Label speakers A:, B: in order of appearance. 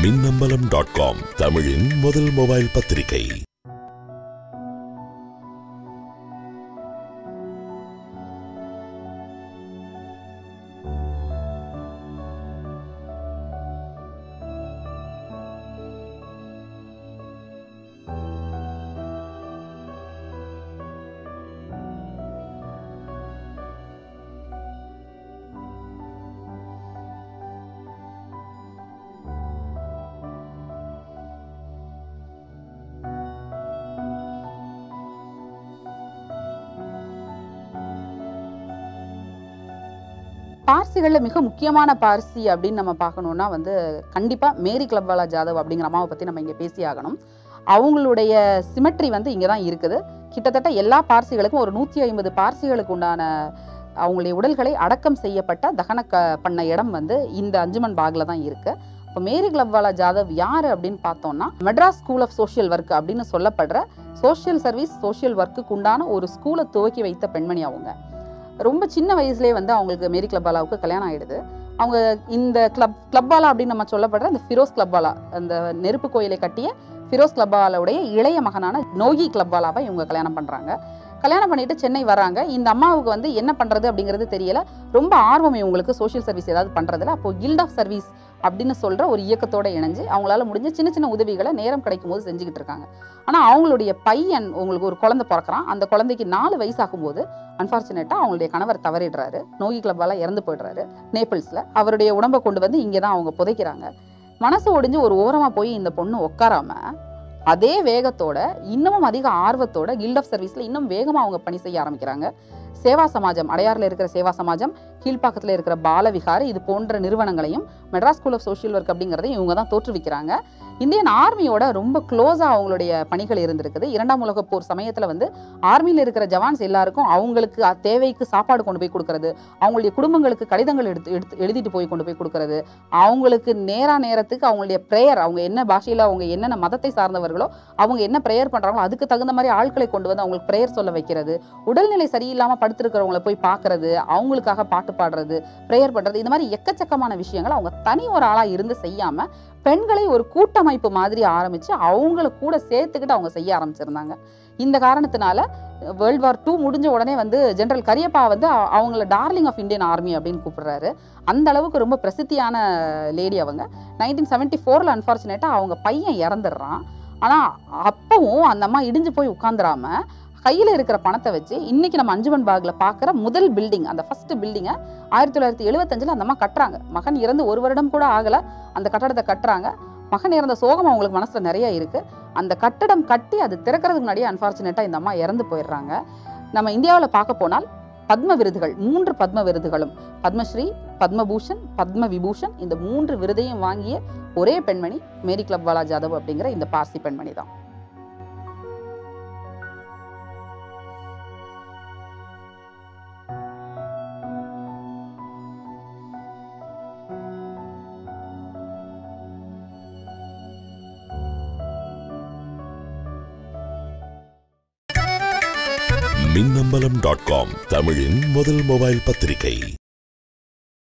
A: Minnambalam dot com தமிழின் முதல் mobile பத்திரிகை
B: பார்சிகளில் மிக முக்கியமான பார்சி அப்படின்னு நம்ம பார்க்கணுன்னா வந்து கண்டிப்பாக மேரி கிளப்வாலா ஜாதவ் அப்படிங்கிற அம்மாவை பற்றி நம்ம இங்கே பேசி ஆகணும் அவங்களுடைய சிமெட்ரி வந்து இங்கே தான் இருக்குது கிட்டத்தட்ட எல்லா பார்சிகளுக்கும் ஒரு நூற்றி ஐம்பது பார்சிகளுக்கு உண்டான அவங்களுடைய உடல்களை அடக்கம் செய்யப்பட்ட தகன க பண்ண இடம் வந்து இந்த அஞ்சுமன் பாகில் தான் இருக்குது இப்போ மேரி கிளப்வாலா ஜாதவ் யார் அப்படின்னு பார்த்தோம்னா Madras school of social work அப்படின்னு சொல்லப்படுற சோஷியல் சர்வீஸ் சோஷியல் ஒர்க்குக்கு உண்டான ஒரு ஸ்கூலை துவக்கி வைத்த பெண்மணி அவங்க ரொம்ப சின்ன வயசுலேயே வந்து அவங்களுக்கு மேரி கிளப்பாலாவுக்கு கல்யாணம் ஆயிடுது அவங்க இந்த கிளப் கிளப்பாலா அப்படின்னு நம்ம சொல்லப்படுற அந்த ஃபிரோஸ் கிளப்பாலா அந்த நெருப்பு கோயிலை கட்டிய ஃபிரோஸ் கிளப்பாலாவுடைய இளைய மகனான நோகி கிளப்பாலாவை இவங்க கல்யாணம் பண்ணுறாங்க கல்யாணம் பண்ணிட்டு சென்னை வராங்க இந்த அம்மாவுக்கு வந்து என்ன பண்ணுறது அப்படிங்கிறது தெரியல ரொம்ப ஆர்வம் இவங்களுக்கு சோஷியல் சர்வீஸ் ஏதாவது பண்ணுறதுல அப்போ கில்ட் ஆஃப் சர்வீஸ் அப்படின்னு சொல்கிற ஒரு இயக்கத்தோட இணைஞ்சு அவங்களால முடிஞ்ச சின்ன சின்ன உதவிகளை நேரம் கிடைக்கும் போது செஞ்சுக்கிட்டு இருக்காங்க ஆனால் அவங்களுடைய பையன் உங்களுக்கு ஒரு குழந்தை பிறக்கிறான் அந்த குழந்தைக்கு நாலு வயசாகும்போது அன்ஃபார்ச்சுனேட்டாக அவங்களுடைய கணவர் தவறிடுறாரு நோகி கிளப்பால் இறந்து போயிடுறாரு நேபிள்ஸில் அவருடைய உடம்பை கொண்டு வந்து இங்கே தான் அவங்க புதைக்கிறாங்க மனசு ஒடிஞ்சு ஒரு ஓரமாக போய் இந்த பொண்ணு உட்காராம அதே வேகத்தோட இன்னமும் அதிக ஆர்வத்தோட கில்ட் ஆஃப் சர்வீஸில் இன்னும் வேகமாக அவங்க பணி செய்ய ஆரம்பிக்கிறாங்க சேவா சமாஜம் அடையாறில் இருக்கிற சேவா சமாஜம் கீழ்ப்பாக்கத்தில் இருக்கிற பாலவிகார் இது போன்ற நிறுவனங்களையும் Madras school of social work அப்படிங்கிறதையும் இவங்க தான் தோற்றுவிக்கிறாங்க இந்தியன் ஆர்மியோட ரொம்ப க்ளோஸாக அவங்களுடைய பணிகள் இருந்திருக்குது இரண்டாம் உலகப் போர் சமயத்தில் வந்து ஆர்மியில் இருக்கிற ஜவான்ஸ் எல்லாருக்கும் அவங்களுக்கு அ- தேவைக்கு சாப்பாடு கொண்டு போய் கொடுக்கறது அவங்களுடைய குடும்பங்களுக்கு கடிதங்கள் எடுத்து எடுத்து எழுதிட்டு போய் கொண்டு போய் கொடுக்கறது அவங்களுக்கு நேரா நேரத்துக்கு அவங்களுடைய ப்ரேயர் அவங்க என்ன பாஷையில் அவங்க என்னென்ன மதத்தை சார்ந்தவர்களோ அவங்க என்ன ப்ரேயர் பண்ணுறாங்களோ அதுக்கு தகுந்த மாதிரி ஆட்களை கொண்டு வந்து அவங்களுக்கு ப்ரேயர் சொல்ல வைக்கிறது உடல்நிலை சரியில்லாமல் படுத்திருக்கிறவங்கள போய் பார்க்கறது அவங்களுக்காக பாட்டு பாடுறது ப்ரேயர் பண்ணுறது இந்த மாதிரி எக்கச்சக்கமான விஷயங்கள் அவங்க தனி ஒரு ஆளாக இருந்து செய்யாமல் பெண்களை ஒரு கூட்டமைப்பு மாதிரி ஆரம்பித்து அவங்கள கூட சேர்த்துக்கிட்டு அவங்க செய்ய ஆரம்பிச்சிருந்தாங்க இந்த காரணத்தினால வேர்ல்ட் வார் டூ முடிஞ்ச உடனே வந்து ஜெனரல் கரியப்பா வந்து அ- அவங்கள டார்லிங் ஆஃப் இந்தியன் ஆர்மி அப்படின்னு கூப்பிடுறாரு அந்த அளவுக்கு ரொம்ப பிரசித்தியான லேடி அவங்க நைன்டீன் செவன்ட்டி ஃபோரில் அன்ஃபார்ச்சுனேட்டாக அவங்க பையன் இறந்துடுறான் ஆனால் அப்பவும் அந்த அம்மா இடிஞ்சு போய் உட்காந்துராம கையில் இருக்கிற பணத்தை வச்சு இன்னைக்கு நம்ம அஞ்சுமன் பாகில் பார்க்குற முதல் பில்டிங் அந்த ஃபர்ஸ்ட் பில்டிங்கை ஆயிரத்தி தொள்ளாயிரத்தி எழுபத்தஞ்சில் அந்த அம்மா கட்டுறாங்க மகன் இறந்து ஒரு வருடம் கூட ஆகலை அந்த கட்டடத்தை கட்டுறாங்க மகன் இறந்த சோகம் அவங்களுக்கு மனசில் நிறைய இருக்குது அந்த கட்டடம் கட்டி அது திறக்கிறதுக்கு முன்னாடியே அன்ஃபார்ச்சுனேட்டாக இந்த அம்மா இறந்து போயிடுறாங்க நம்ம இந்தியாவில் பார்க்க போனால் பத்ம விருதுகள் மூன்று பத்ம விருதுகளும் பத்மஸ்ரீ பத்மபூஷன் பத்ம விபூஷன் இந்த மூன்று விருதையும் வாங்கிய ஒரே பெண்மணி மேரி கிளப்வாலா ஜாதவ் அப்படிங்கிற இந்த பார்சி பெண்மணி தான்
A: மின்னம்பலம் டாட் காம் தமிழின் முதல் மொபைல் பத்திரிகை